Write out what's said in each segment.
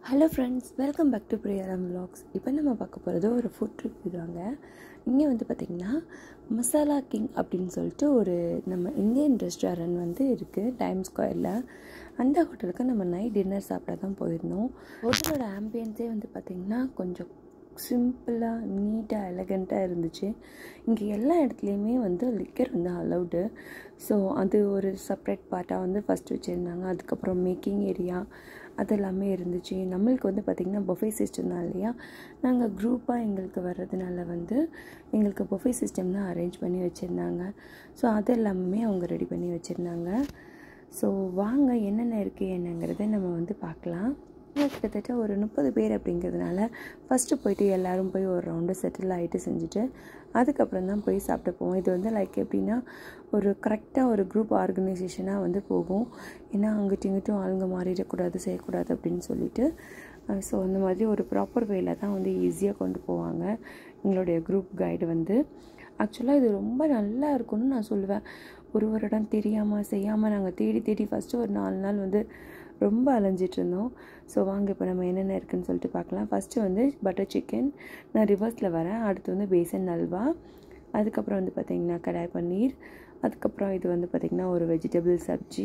hello friends welcome back to பிரியாரம் vlogs இப்போ நம்ம பார்க்க போகிறது ஒரு ஃபுட் ட்ரிப் தாங்க இங்கே வந்து பார்த்திங்கன்னா மசாலா கிங் அப்படின்னு சொல்லிட்டு ஒரு நம்ம இந்தியன் ரெஸ்டாரண்ட் வந்து இருக்குது டைம் ஸ்கொயரில் அந்த ஹோட்டலுக்கு நம்ம நைட் டின்னர் சாப்பிட தான் போயிருந்தோம் ஹோட்டலோட ஆம்பியன்ஸே வந்து பார்த்திங்கன்னா கொஞ்சம் சிம்பிளாக நீட்டாக எலகண்ட்டாக இருந்துச்சு இங்கே எல்லா இடத்துலையுமே வந்து லிக்கர் வந்து அலௌடு ஸோ அது ஒரு செப்ரேட் பார்ட்டாக வந்து ஃபஸ்ட் வச்சுருந்தாங்க அதுக்கப்புறம் மேக்கிங் ஏரியா அது எல்லாமே இருந்துச்சு நம்மளுக்கு வந்து பார்த்திங்கன்னா பொஃபே சிஸ்டம் தான் இல்லையா நாங்கள் குரூப்பாக எங்களுக்கு வர்றதுனால வந்து எங்களுக்கு பொஃபே சிஸ்டம் தான் அரேஞ்ச் பண்ணி வச்சுருந்தாங்க ஸோ அது எல்லாமே அவங்க ரெடி பண்ணி வச்சுருந்தாங்க ஸோ வாங்க என்னென்ன இருக்குது என்னங்கிறத நம்ம வந்து பார்க்கலாம் கிட்டத்தட்ட ஒரு முப்பது பேர் அப்படிங்கிறதுனால ஃபஸ்ட்டு போயிட்டு எல்லோரும் போய் ஒரு ரவுண்டு செட்டில் ஆகிட்டு செஞ்சுட்டு அதுக்கப்புறம் தான் போய் சாப்பிட்டு போவோம் இது வந்து லைக் எப்படின்னா ஒரு கரெக்டாக ஒரு குரூப் ஆர்கனைசேஷனாக வந்து போகும் ஏன்னா அங்கிட்டும் இங்கிட்டும் ஆளுங்க மாறிடக்கூடாது செய்யக்கூடாது அப்படின்னு சொல்லிட்டு ஸோ அந்த மாதிரி ஒரு ப்ராப்பர் வேல தான் வந்து ஈஸியாக கொண்டு போவாங்க எங்களுடைய குரூப் கைடு வந்து ஆக்சுவலாக இது ரொம்ப நல்லா இருக்கும்னு நான் சொல்லுவேன் ஒரு ஒரு இடம் தெரியாமல் செய்யாமல் நாங்கள் தேடி தேடி ஃபஸ்ட்டு ஒரு நாலு நாள் வந்து ரொம்ப அலைஞ்சிட்டு இருந்தோம் ஸோ வாங்க இப்போ நம்ம என்னென்ன இருக்குதுன்னு சொல்லிட்டு பார்க்கலாம் ஃபஸ்ட்டு வந்து பட்டர் சிக்கன் நான் ரிவர்ஸில் வரேன் அடுத்து வந்து பேசன் அல்வா அதுக்கப்புறம் வந்து பார்த்திங்கன்னா கடாய் பன்னீர் அதுக்கப்புறம் இது வந்து பார்த்திங்கன்னா ஒரு வெஜிடபிள் சப்ஜி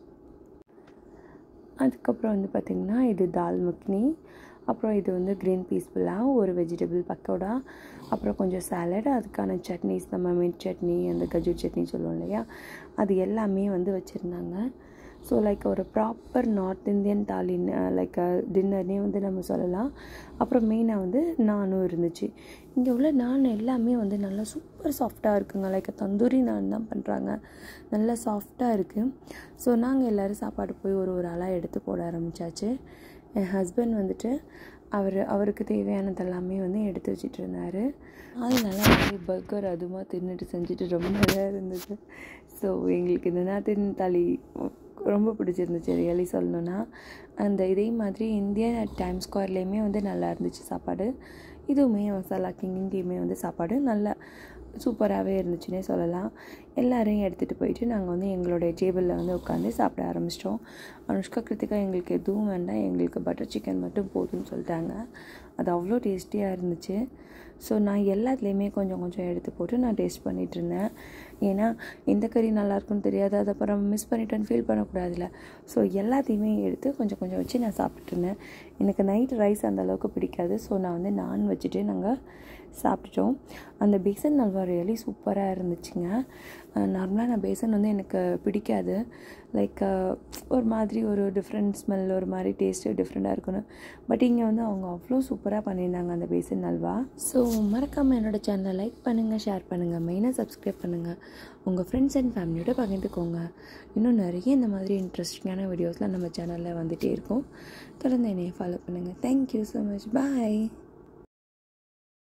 அதுக்கப்புறம் வந்து பார்த்திங்கன்னா இது தால் மக்னி அப்புறம் இது வந்து க்ரீன் பீஸ் புலாவ் ஒரு வெஜிடபிள் பக்கோடா அப்புறம் கொஞ்சம் சாலட் அதுக்கான சட்னிஸ் நம்ம மிட் சட்னி அந்த கஜூர் சட்னி சொல்லுவோம் இல்லையா அது எல்லாமே வந்து வச்சுருந்தாங்க ஸோ லைக் ஒரு proper North Indian thali like டின்னர்னே வந்து நம்ம சொல்லலாம் அப்புறம் மெயினாக வந்து நானும் இருந்துச்சு இங்கே உள்ள நான் எல்லாமே வந்து நல்லா சூப்பர் சாஃப்டாக இருக்குங்க லைக் தந்தூரி நான் தான் பண்ணுறாங்க நல்லா சாஃப்டாக இருக்குது ஸோ நாங்கள் எல்லோரும் சாப்பாடு போய் ஒரு ஒரு ஆளாக எடுத்து போட ஆரம்பித்தாச்சு என் ஹஸ்பண்ட் வந்துட்டு அவர் அவருக்கு தேவையானது எல்லாமே வந்து எடுத்து வச்சிட்டு இருந்தார் அது நல்லா வந்து பர்கர் அதுமாக தின்னுட்டு செஞ்சுட்டு ரொம்ப நல்லா இருந்தது ஸோ எங்களுக்கு இந்த நாட்டின் தாலி ரொம்ப பிடிச்சிருந்துச்சு ரியலி சொல்லணுன்னா அந்த இதே மாதிரி இந்திய டைம் ஸ்கொயர்லேயுமே வந்து நல்லா இருந்துச்சு சாப்பாடு இதுவுமே மசாலா கிங் இங்கேயுமே வந்து சாப்பாடு நல்லா சூப்பராகவே இருந்துச்சுன்னே சொல்லலாம் எல்லோரையும் எடுத்துகிட்டு போயிட்டு நாங்கள் வந்து எங்களுடைய டேபிளில் வந்து உட்காந்து சாப்பிட ஆரம்பிச்சிட்டோம் அனுஷ்கா கிருத்திகா எங்களுக்கு எதுவும் வேண்டாம் எங்களுக்கு பட்டர் சிக்கன் மட்டும் போதும்னு சொல்லிட்டாங்க அது அவ்வளோ டேஸ்டியாக இருந்துச்சு ஸோ நான் எல்லாத்துலேயுமே கொஞ்சம் கொஞ்சம் எடுத்து போட்டு நான் டேஸ்ட் பண்ணிகிட்டு இருந்தேன் ஏன்னா எந்த கறி நல்லாயிருக்குன்னு தெரியாது அதை அப்புறம் மிஸ் பண்ணிட்டேன்னு ஃபீல் பண்ணக்கூடாதுல்ல ஸோ எல்லாத்தையுமே எடுத்து கொஞ்சம் கொஞ்சம் வச்சு நான் சாப்பிட்டுட்டு இருந்தேன் எனக்கு நைட் ரைஸ் அந்த அளவுக்கு பிடிக்காது ஸோ நான் வந்து நான் வச்சுட்டு நாங்கள் சாப்பிட்டுட்டோம் அந்த பேசன் நல்வா ரியலி சூப்பராக இருந்துச்சுங்க நார்மலாக நான் பேசன் வந்து எனக்கு பிடிக்காது லைக் ஒரு மாதிரி ஒரு டிஃப்ரெண்ட் ஸ்மெல் ஒரு மாதிரி டேஸ்ட்டு டிஃப்ரெண்ட்டாக இருக்கணும் பட் இங்கே வந்து அவங்க அவ்வளோ சூப்பராக பண்ணியிருந்தாங்க அந்த பேசன் அல்வா ஸோ மறக்காமல் என்னோடய சேனலை லைக் பண்ணுங்கள் ஷேர் பண்ணுங்கள் மெயினாக சப்ஸ்கிரைப் பண்ணுங்கள் உங்கள் ஃப்ரெண்ட்ஸ் அண்ட் ஃபேமிலியோட பகிர்ந்துக்கோங்க இன்னும் நிறைய இந்த மாதிரி இன்ட்ரெஸ்டிங்கான வீடியோஸ்லாம் நம்ம சேனலில் வந்துகிட்டே இருக்கும் தொடர்ந்து என்னையை ஃபாலோ பண்ணுங்கள் தேங்க்யூ ஸோ மச் பாய்